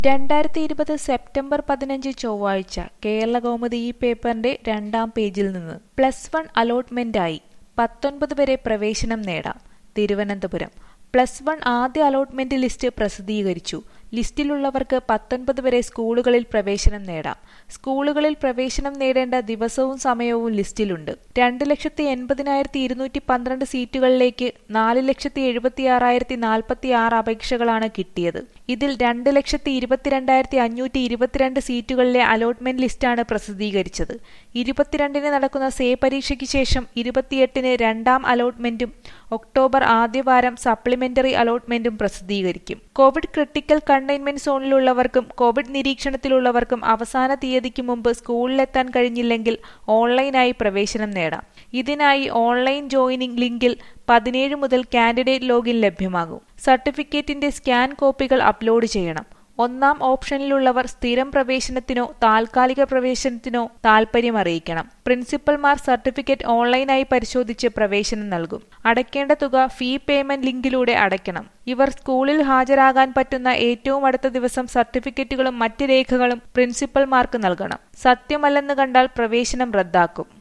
രണ്ടായിരത്തി ഇരുപത് സെപ്റ്റംബർ പതിനഞ്ച് ചൊവ്വാഴ്ച കേരളകൗമുദി ഈ പേപ്പറിന്റെ രണ്ടാം പേജിൽ നിന്ന് പ്ലസ് വൺ അലോട്ട്മെന്റായി പത്തൊൻപത് വരെ പ്രവേശനം നേടാം തിരുവനന്തപുരം പ്ലസ് വൺ ആദ്യ അലോട്ട്മെന്റ് ലിസ്റ്റ് പ്രസിദ്ധീകരിച്ചു ലിസ്റ്റിലുള്ളവർക്ക് പത്തൊൻപത് വരെ സ്കൂളുകളിൽ പ്രവേശനം നേടാം സ്കൂളുകളിൽ പ്രവേശനം നേടേണ്ട ദിവസവും സമയവും ലിസ്റ്റിലുണ്ട് രണ്ട് ലക്ഷത്തി എൺപതിനായിരത്തി ഇരുന്നൂറ്റി പന്ത്രണ്ട് സീറ്റുകളിലേക്ക് നാല് ലക്ഷത്തി എഴുപത്തി ആറായിരത്തി നാൽപ്പത്തി ആറ് അപേക്ഷകളാണ് കിട്ടിയത് ഇതിൽ രണ്ട് ലക്ഷത്തി ഇരുപത്തിരണ്ടായിരത്തി അഞ്ഞൂറ്റി ഇരുപത്തിരണ്ട് സീറ്റുകളിലെ അലോട്ട്മെന്റ് ലിസ്റ്റാണ് പ്രസിദ്ധീകരിച്ചത് ഇരുപത്തിരണ്ടിന് നടക്കുന്ന സേ പരീക്ഷയ്ക്ക് ശേഷം ഇരുപത്തിയെട്ടിന് രണ്ടാം അലോട്ട്മെന്റും ഒക്ടോബർ ആദ്യവാരം സപ്ലിമെന്ററി അലോട്ട്മെന്റും പ്രസിദ്ധീകരിക്കും കോവിഡ് ക്രിട്ടിക്കൽ കണ്ടെയ്ൻമെന്റ് സോണിലുള്ളവർക്കും കോവിഡ് നിരീക്ഷണത്തിലുള്ളവർക്കും അവസാന തീയതിക്ക് മുമ്പ് സ്കൂളിലെത്താൻ കഴിഞ്ഞില്ലെങ്കിൽ ഓൺലൈനായി പ്രവേശനം നേടാം ഇതിനായി ഓൺലൈൻ ജോയിനിംഗ് ലിങ്കിൽ പതിനേഴ് മുതൽ കാൻഡിഡേറ്റ് ലോഗിൻ ലഭ്യമാകും സർട്ടിഫിക്കറ്റിന്റെ സ്കാൻ കോപ്പികൾ അപ്ലോഡ് ചെയ്യണം ഒന്നാം ഓപ്ഷനിലുള്ളവർ സ്ഥിരം പ്രവേശനത്തിനോ താൽക്കാലിക പ്രവേശനത്തിനോ താൽപര്യം അറിയിക്കണം പ്രിൻസിപ്പൽമാർ സർട്ടിഫിക്കറ്റ് ഓൺലൈനായി പരിശോധിച്ച് പ്രവേശനം നൽകും അടയ്ക്കേണ്ട തുക ഫീ പേയ്മെന്റ് ലിങ്കിലൂടെ അടയ്ക്കണം ഇവർ സ്കൂളിൽ ഹാജരാകാൻ പറ്റുന്ന ഏറ്റവും അടുത്ത ദിവസം സർട്ടിഫിക്കറ്റുകളും മറ്റ് രേഖകളും പ്രിൻസിപ്പൽമാർക്ക് നൽകണം സത്യമല്ലെന്ന് കണ്ടാൽ പ്രവേശനം റദ്ദാക്കും